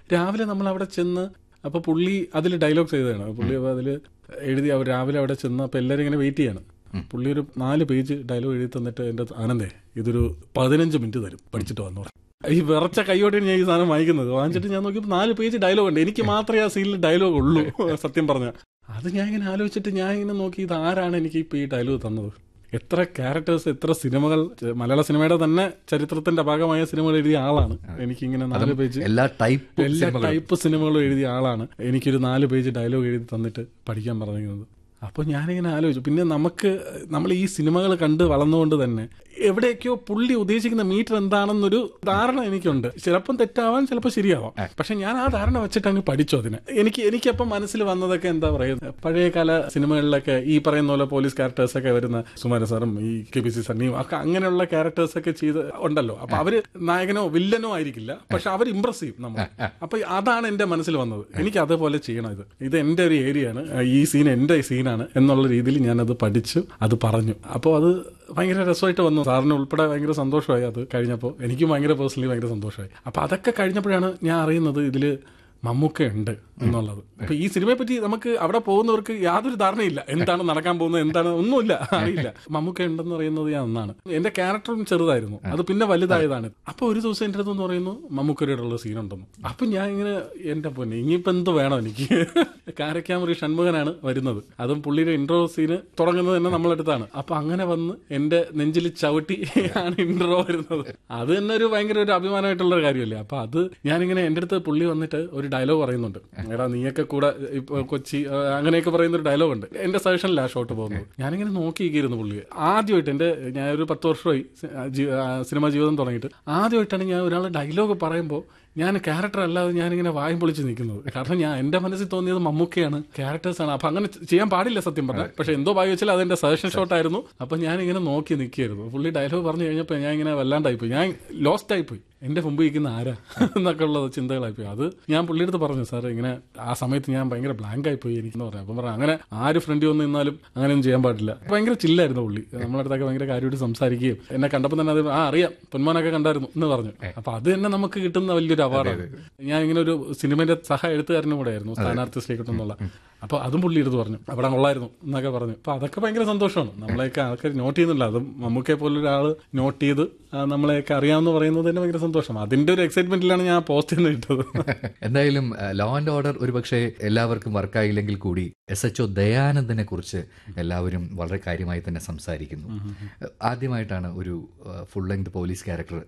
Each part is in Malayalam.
രാവിലെ നമ്മൾ അവിടെ ചെന്ന് അപ്പൊ പുള്ളി അതിൽ ഡയലോഗ്സ് എഴുതുകയാണ് പുള്ളി അപ്പൊ അതിൽ എഴുതി അവർ രാവിലെ അവിടെ ചെന്ന് അപ്പൊ എല്ലാവരും ഇങ്ങനെ വെയിറ്റ് ചെയ്യാണ് പുള്ളി ഒരു നാല് പേജ് ഡയലോഗ് എഴുതി തന്നിട്ട് എന്റെ ആനന്ദേ ഇതൊരു പതിനഞ്ച് മിനിറ്റ് തരും പഠിച്ചിട്ട് വന്നു പറഞ്ഞു. ഈ വിറച്ച കൈയോടെയാണ് ഞാൻ ഈ സാധനം വാങ്ങിക്കുന്നത് വാങ്ങിച്ചിട്ട് ഞാൻ നോക്കിയപ്പോൾ നാല് പേജ് ഡയലോഗ് ഉണ്ട് എനിക്ക് മാത്രമേ ആ സീനിൽ ഡയലോഗ് ഉള്ളൂ സത്യം പറഞ്ഞ അത് ഞാൻ ഇങ്ങനെ ആലോചിച്ചിട്ട് ഞാൻ ഇങ്ങനെ നോക്കി ഇത് ആരാണ് എനിക്ക് ഇപ്പൊ ഈ ഡയലോഗ് തന്നത് എത്ര ക്യാരക്ടേഴ്സ് എത്ര സിനിമകൾ മലയാള സിനിമയുടെ തന്നെ ചരിത്രത്തിന്റെ ഭാഗമായ സിനിമകൾ എഴുതിയ ആളാണ് എനിക്കിങ്ങനെ നാല് പേജ് എല്ലാ ടൈപ്പ് എല്ലാ ടൈപ്പ് സിനിമകളും എഴുതിയ ആളാണ് എനിക്കൊരു നാല് പേജ് ഡയലോഗ് എഴുതി തന്നിട്ട് പഠിക്കാൻ പറഞ്ഞിരുന്നത് അപ്പോൾ ഞാനിങ്ങനെ ആലോചിച്ചു പിന്നെ നമുക്ക് നമ്മൾ ഈ സിനിമകൾ കണ്ട് വളർന്നുകൊണ്ട് തന്നെ എവിടെയൊക്കെയോ പുള്ളി ഉദ്ദേശിക്കുന്ന മീറ്റർ എന്താണെന്നൊരു ധാരണ എനിക്കുണ്ട് ചിലപ്പം തെറ്റാവാൻ ചിലപ്പോൾ ശരിയാവാം പക്ഷെ ഞാൻ ആ ധാരണ വെച്ചിട്ട് അങ്ങ് പഠിച്ചു അതിന് എനിക്ക് എനിക്കപ്പം മനസ്സിൽ വന്നതൊക്കെ എന്താ പറയുക പഴയകാല സിനിമകളിലൊക്കെ ഈ പറയുന്ന പോലെ പോലീസ് ക്യാരക്ടേഴ്സ് ഒക്കെ വരുന്ന സുമാര സാറും ഈ കെ പി സി സണ്ണിയും ഒക്കെ അങ്ങനെയുള്ള ക്യാരക്ടേഴ്സ് ഒക്കെ ചെയ്ത് ഉണ്ടല്ലോ അപ്പൊ അവര് നായകനോ വില്ലനോ ആയിരിക്കില്ല പക്ഷെ അവർ ഇംപ്രസ് ചെയ്യും നമ്മൾ അപ്പൊ അതാണ് എന്റെ മനസ്സിൽ വന്നത് എനിക്ക് അതേപോലെ ചെയ്യണം ഇത് ഇത് എന്റെ ഒരു ഏരിയ ആണ് ഈ സീൻ എന്റെ സീനാണ് എന്നുള്ള രീതിയിൽ ഞാനത് പഠിച്ചു അത് പറഞ്ഞു അപ്പോൾ അത് ഭയങ്കര രസമായിട്ട് വന്നു സാറിന് ഉൾപ്പെടെ ഭയങ്കര സന്തോഷമായി അത് കഴിഞ്ഞപ്പോൾ എനിക്കും ഭയങ്കര പേഴ്സണലി ഭയങ്കര സന്തോഷമായി അപ്പൊ അതൊക്കെ കഴിഞ്ഞപ്പോഴാണ് ഞാൻ അറിയുന്നത് ഇതില് മമ്മൂക്ക ഉണ്ട് എന്നുള്ളത് അപ്പൊ ഈ സിനിമയെ പറ്റി നമുക്ക് അവിടെ പോകുന്നവർക്ക് യാതൊരു ധാരണയില്ല എന്താണ് നടക്കാൻ പോകുന്നത് എന്താണ് ഒന്നുമില്ല അറിയില്ല മമ്മൂക്ക ഉണ്ടെന്ന് അറിയുന്നത് ഞാൻ ഒന്നാണ് എന്റെ ക്യാരക്ടറും ചെറുതായിരുന്നു അത് പിന്നെ വലുതായതാണ് അപ്പൊ ഒരു ദിവസം എന്റെ അടുത്ത് പറയുന്നു മമ്മൂക്കരോടുള്ള സീൻ ഉണ്ടെന്ന് അപ്പൊ ഞാൻ ഇങ്ങനെ എന്റെ പൊന്നെ ഇനിയിപ്പോ എന്ത് വേണം എനിക്ക് കാരക്കാമുറി ഷൺമുഖനാണ് വരുന്നത് അതും പുള്ളിയുടെ ഇൻട്രോ സീന് തുടങ്ങുന്നത് തന്നെ നമ്മളെടുത്താണ് അപ്പൊ അങ്ങനെ വന്ന് എന്റെ നെഞ്ചിൽ ചവിട്ടി ആണ് ഇൻട്രോ വരുന്നത് അത് തന്നെ ഒരു ഭയങ്കര ഒരു അഭിമാനമായിട്ടുള്ള ഒരു കാര്യമല്ലേ അപ്പൊ അത് ഞാനിങ്ങനെ എന്റെ അടുത്ത് പുള്ളി വന്നിട്ട് ഒരു ഡയലോഗ് പറയുന്നുണ്ട് എടാ നീയൊക്കെ കൂടെ ഇപ്പൊ കൊച്ചി ആ, അങ്ങനെയൊക്കെ പറയുന്ന ഒരു ഡയലോഗ് ഉണ്ട് എന്റെ സജഷനിലാ ഷോട്ട് പോകുന്നത് ഞാനിങ്ങനെ നോക്കിയിരിക്കുന്നു പുള്ളി ആദ്യമായിട്ട് എന്റെ ഞാൻ ഒരു പത്ത് വർഷമായി സി- ആ, ജീ- ആ, സിനിമാ ജീവിതം തുടങ്ങിയിട്ട് ആദ്യമായിട്ടാണ് ഞാൻ ഒരാൾ ഡയലോഗ് പറയുമ്പോൾ ഞാൻ ക്യാരക്ടർ അല്ലാതെ ഞാനിങ്ങനെ വായും പൊളിച്ച് നിൽക്കുന്നത് കാരണം ഞാൻ എന്റെ മനസ്സിൽ തോന്നിയത് മമ്മൂക്കയാണ് ക്യാരക്ടേഴ്സ് ആണ് അപ്പൊ അങ്ങനെ ചെയ്യാൻ പാടില്ല സത്യം പറഞ്ഞാൽ പക്ഷെ എന്തോ ഭാഗ്യം വെച്ചാൽ അതെന്റെ സജഷൻ ഷോട്ട് ആയിരുന്നു അപ്പൊ ഞാൻ ഇങ്ങനെ നോക്കി നിൽക്കുകയായിരുന്നു പുള്ളി ഡയലോഗ് പറഞ്ഞു കഴിഞ്ഞപ്പോൾ ഞാൻ ഇങ്ങനെ വല്ലാണ്ടായിപ്പോയി ഞാൻ ലോസ്റ്റ് ആയിപ്പോയി എന്റെ മുമ്പ് ഇരിക്കുന്ന ആരാ എന്നൊക്കെ ഉള്ള ചിന്തകളായിപ്പോയി അത് ഞാൻ പുള്ളിയെടുത്ത് പറഞ്ഞു സാർ ഇങ്ങനെ ആ സമയത്ത് ഞാൻ ഭയങ്കര ബ്ലാങ്ക് ആയിപ്പോയി എനിക്കെന്ന് പറഞ്ഞു അപ്പം പറഞ്ഞു അങ്ങനെ ആര് ഫ്രണ്ടിൽ വന്ന് നിന്നാലും അങ്ങനെയൊന്നും ചെയ്യാൻ പാടില്ല ഭയങ്കര ചില്ലായിരുന്നു പുള്ളി നമ്മളെ അടുത്തൊക്കെ ഭയങ്കര കാര്യമായിട്ട് സംസാരിക്കുകയും എന്നെ കണ്ടപ്പോൾ തന്നെ അത് ആ അറിയാം പൊന്മാനൊക്കെ കണ്ടായിരുന്നു എന്ന് പറഞ്ഞു അപ്പൊ അത് തന്നെ നമുക്ക് കിട്ടുന്ന വലിയൊരു അവാർഡാണ് ഞാൻ ഇങ്ങനെ ഒരു സിനിമയുടെ സഹ എഴുത്തുകാരനും കൂടെ ആയിരുന്നു സ്ഥാനാർത്ഥി ശ്രീകുട്ടെന്നുള്ള അപ്പൊ അതും പുള്ളി എടുത്ത് പറഞ്ഞു അവിടെ കൊള്ളായിരുന്നു എന്നൊക്കെ പറഞ്ഞു അപ്പൊ അതൊക്കെ ഭയങ്കര സന്തോഷമാണ് നമ്മളെയൊക്കെ ആൾക്കാർ നോട്ട് ചെയ്യുന്നില്ല അതും മമ്മൂക്കെ പോലൊരാൾ നോട്ട് ചെയ്ത് ആ, നമ്മളെയൊക്കെ അറിയാമെന്ന് പറയുന്നത് തന്നെ ഭയങ്കര സന്തോഷം അതിന്റെ ഒരു എക്സൈറ്റ്മെന്റിലാണ് ഞാൻ പോസ്റ്റ് തന്നെ ഇട്ടത് എന്തായാലും ലോ ആൻഡ് ഓർഡർ ഒരുപക്ഷെ എല്ലാവർക്കും വർക്കായില്ലെങ്കിൽ കൂടി എസ് എച്ച് ഒ ദയാനന്ദനെ കുറിച്ച് എല്ലാവരും വളരെ കാര്യമായി തന്നെ സംസാരിക്കുന്നു ആദ്യമായിട്ടാണ് ഒരു full length police character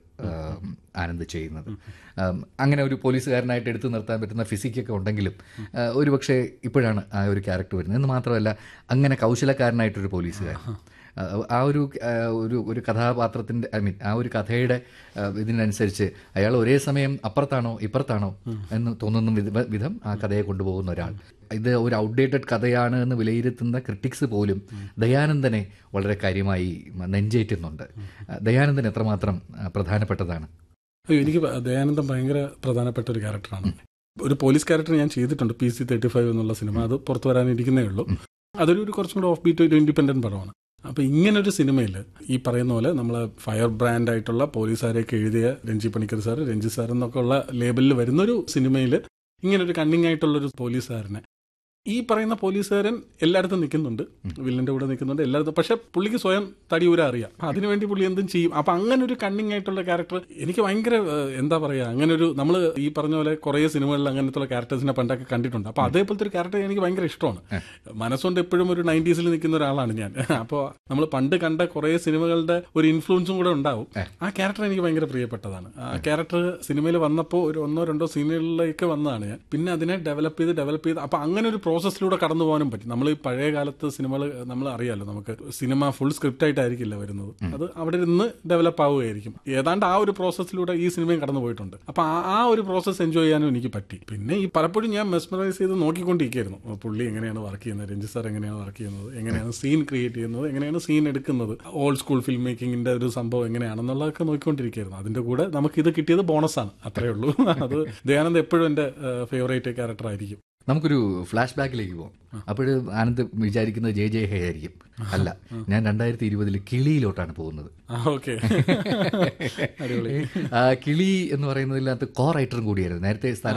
Anand ചെയ്യുന്നത് ഉം, അങ്ങനെ ഒരു പോലീസുകാരനായിട്ട് എടുത്തു നിർത്താൻ പറ്റുന്ന ഫിസിക്കൊക്കെ ഉണ്ടെങ്കിലും ആ, ഒരുപക്ഷെ ഇപ്പോഴാണ് ആ ഒരു ക്യാരക്ടർ വരുന്നത് എന്ന് മാത്രമല്ല അങ്ങനെ കൗശലക്കാരനായിട്ടൊരു പോലീസുകാരൻ ആ, ആ ഒരു ആ, ഒരു ഒരു കഥാപാത്രത്തിന്റെ ഐ മീൻ ആ ഒരു കഥയുടെ ആ, ഇതിനനുസരിച്ച് അയാൾ ഒരേ സമയം അപ്പുറത്താണോ ഇപ്പുറത്താണോ എന്ന് തോന്നുന്ന വിധ- വിധം ആ കഥയെ കൊണ്ടുപോകുന്ന ഒരാൾ ഇത് ഒരു ഔട്ട്ഡേറ്റഡ് കഥയാണ് എന്ന് വിലയിരുത്തുന്ന ക്രിട്ടിക്സ് പോലും ദയാനന്ദനെ വളരെ കാര്യമായി നെഞ്ചേറ്റുന്നുണ്ട് ആ, ദയാനന്ദൻ എത്രമാത്രം ആ, പ്രധാനപ്പെട്ടതാണ് അയ്യോ, എനിക്ക് ദയാനന്ദം ഭയങ്കര പ്രധാനപ്പെട്ട ഒരു ക്യാരക്ടറാണ് ഒരു പോലീസ് ക്യാരക്ടർ ഞാൻ ചെയ്തിട്ടുണ്ട് പി സി തേർട്ടി ഫൈവ് എന്നുള്ള സിനിമ അത് പുറത്തു വരാനിരിക്കുന്നേ ഉള്ളൂ അതൊരു ഒരു കുറച്ചും കൂടെ ഓഫ് ബീറ്റ് ഒരു ഇൻഡിപെൻഡന്റ് പടമാണ് അപ്പൊ ഇങ്ങനൊരു സിനിമയിൽ ഈ പറയുന്ന പോലെ നമ്മൾ ഫയർ ബ്രാൻഡ് ആയിട്ടുള്ള പോലീസുകാരെയൊക്കെ എഴുതിയ രഞ്ജി പണിക്കർ സാർ രഞ്ജി സാർ എന്നൊക്കെ ഉള്ള ലേബലിൽ വരുന്നൊരു സിനിമയിൽ ഇങ്ങനൊരു കണ്ണിങ് ആയിട്ടുള്ള ഒരു പോലീസുകാരനെ ഈ പറയുന്ന പോലീസുകാരൻ എല്ലായിടത്തും നിൽക്കുന്നുണ്ട് വില്ലന്റെ കൂടെ നിൽക്കുന്നുണ്ട് എല്ലായിടത്തും പക്ഷെ പുള്ളിക്ക് സ്വയം തടിയൂര അറിയാം അപ്പൊ അതിനുവേണ്ടി പുള്ളി എന്തും ചെയ്യും അപ്പൊ അങ്ങനെ ഒരു കണ്ണിങ് ആയിട്ടുള്ള ക്യാരക്ടർ എനിക്ക് ഭയങ്കര ഏഹ്, എന്താ പറയാ അങ്ങനെ ഒരു നമ്മൾ ഈ പറഞ്ഞ പോലെ കുറേ സിനിമകളിൽ അങ്ങനത്തെ ക്യാരക്ടേഴ്സിനെ പണ്ടൊക്കെ കണ്ടിട്ടുണ്ട് അപ്പൊ അതേപോലത്തെ ഒരു ക്യാരക്ടർ എനിക്ക് ഭയങ്കര ഇഷ്ടമാണ് മനസ്സുകൊണ്ട് എപ്പോഴും ഒരു നയൻറ്റീസിൽ നിൽക്കുന്ന ഒരാളാണ് ഞാൻ അപ്പോൾ നമ്മൾ പണ്ട് കണ്ട കുറേ സിനിമകളുടെ ഒരു ഇൻഫ്ലുവൻസും കൂടെ ഉണ്ടാവും ആ ക്യാരക്ടർ എനിക്ക് ഭയങ്കര പ്രിയപ്പെട്ടതാണ് ആ ക്യാരക്ടർ സിനിമയിൽ വന്നപ്പോൾ ഒരു ഒന്നോ രണ്ടോ സീനുകളിലേക്ക് വന്നതാണ് ഞാൻ പിന്നെ അതിനെ ഡെവലപ്പ് ചെയ്ത് ഡെവലപ്പ് ചെയ്ത് അപ്പൊ അങ്ങനെ ഒരു പ്രോസസ്സിലൂടെ കടന്നു പോകാനും പറ്റും നമ്മൾ ഈ പഴയ കാലത്ത് സിനിമകൾ നമ്മൾ അറിയാലോ നമുക്ക് സിനിമ ഫുൾ സ്ക്രിപ്റ്റ് ആയിട്ടായിരിക്കില്ല വരുന്നത് അത് അവിടെ നിന്ന് ഡെവലപ്പ് ആവുകയായിരിക്കും ഏതാണ്ട് ആ ഒരു പ്രോസസ്സിലൂടെ ഈ സിനിമയും കടന്നു പോയിട്ടുണ്ട് അപ്പൊ ആ- ആ ഒരു പ്രോസസ്സ് എൻജോയ് ചെയ്യാനും എനിക്ക് പറ്റി പിന്നെ ഈ പലപ്പോഴും ഞാൻ മെസ്മറൈസ് ചെയ്ത് നോക്കിക്കൊണ്ടിരിക്കുകയായിരുന്നു ഓ, പുള്ളി എങ്ങനെയാണ് വർക്ക് ചെയ്യുന്നത് രഞ്ജിത് സാർ എങ്ങനെയാണ് വർക്ക് ചെയ്യുന്നത് എങ്ങനെയാണ് സീൻ ക്രിയേറ്റ് ചെയ്യുന്നത് എങ്ങനെയാണ് സീൻ എടുക്കുന്നത് ഓൾഡ് സ്കൂൾ ഫിലിം മേക്കിങ്ങിന്റെ ഒരു സംഭവം എങ്ങനെയാണെന്നുള്ളതൊക്കെ നോക്കിക്കൊണ്ടിരിക്കുകയായിരുന്നു അതിന്റെ കൂടെ നമുക്ക് ഇത് കിട്ടിയത് ബോണസാണ് അത്രേ ഉള്ളൂ അത് ദയാനന്ദ് എപ്പോഴും എന്റെ ഫേവറേറ്റ് ക്യാരക്ടർ ആയിരിക്കും നമുക്കൊരു ഫ്ലാഷ് ബാക്കിലേക്ക് പോകാം അപ്പോഴ് ആനന്ദ് വിചാരിക്കുന്നത് ജെ ജെ ഹേ ആയിരിക്കും അല്ല ഞാൻ രണ്ടായിരത്തി ഇരുപതിൽ കിളിയിലോട്ടാണ് പോകുന്നത് ആ ഓക്കെ അടിപൊളി ആ, കിളി എന്ന് പറയുന്നതിനകത്ത് കോ റൈറ്ററും കൂടിയായിരുന്നു നേരത്തെ സ്ഥല